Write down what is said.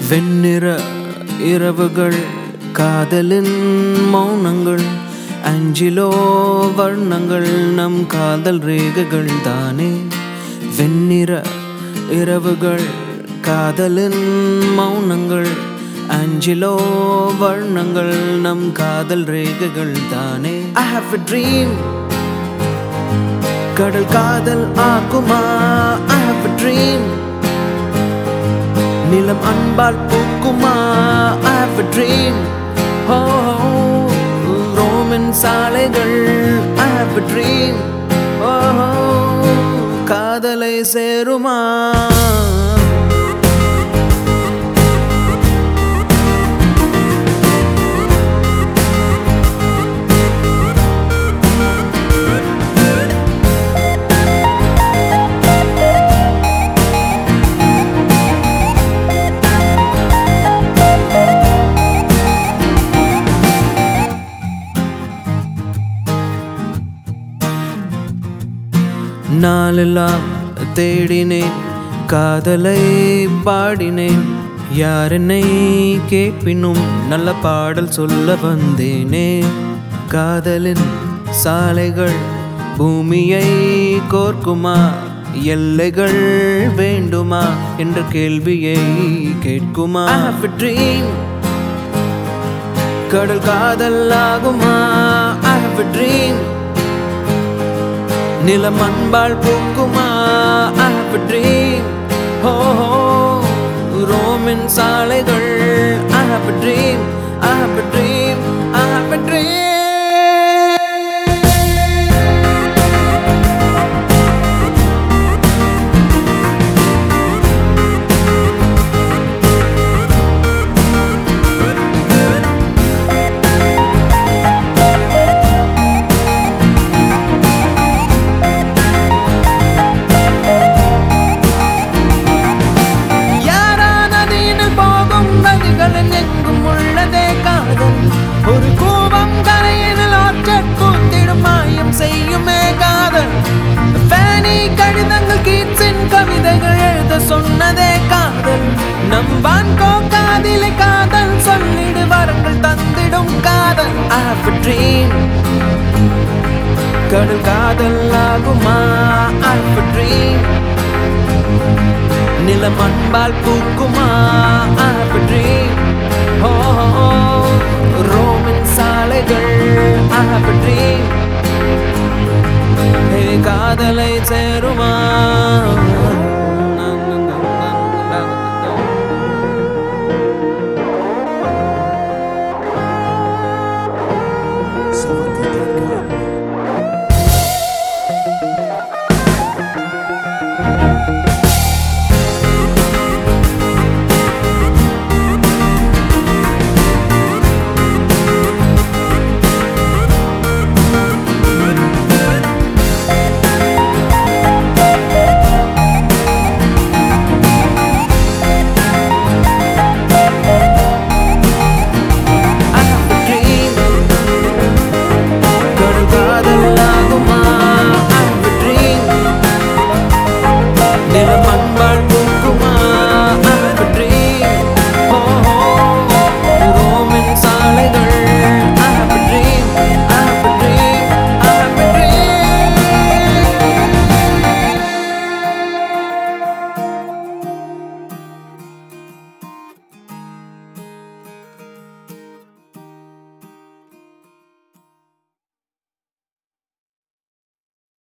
வெண்ணிற இரவுகள் காதலின் மௌனங்கள் அஞ்சிலோ வர்ணங்கள் நம் காதல் ரேகைகள் தானே வெண்ணிற இரவுகள் காதலின் மௌனங்கள் அஞ்சிலோ வர்ணங்கள் நம் காதல் ரேகைகள் தானே ஐ ஹாவ் a dream கடல் காதல் ஆக்குமா ஐ ஹாவ் a dream நிலம் அன்பால் பூக்குமா I have a dream oh Roman சாலைகள் I have a dream oh காதலை சேருமா நாளெல்லாம் தேடினேன் காதலை பாடினேன் யார் என்னை கேட்பினும் நல்ல பாடல் சொல்ல வந்தேனே காதலின் சாலைகள் பூமியை கோர்க்குமா எல்லைகள் வேண்டுமா என்ற கேள்வியை கேட்குமா I have a dream கடல் காதல் ஆகுமா I have a dream நிலம் அன்பால் பூக்குமா I have a dream ஹோ ஹோ ரோமின் சாலைகள் I have a dream I have a dream I have a dream யாரான நதியில் போகும் நதிகளில் எங்கும் உள்ளதே காதல் ஒரு கூவம் கரையில் ஆற்றற் கூத்திடும் மாயம் செய்யுமே காதல் ஃபேனி கடிதங்கள் கீட்ஸின் கவிதைகள் எழுத சொன்னதே காதல் நம் வான்கோ காதிலை காதல் சொல்லிடு வரங்கள் தந்திடும் காதல் I have a dream கடல் காதல் ஆகுமா I have a dream நிலம் அன்பால் பூக்குமா I have a dream ஓ ரோமின் சாலைகள் I have a dream ஹே காதலை சேருமா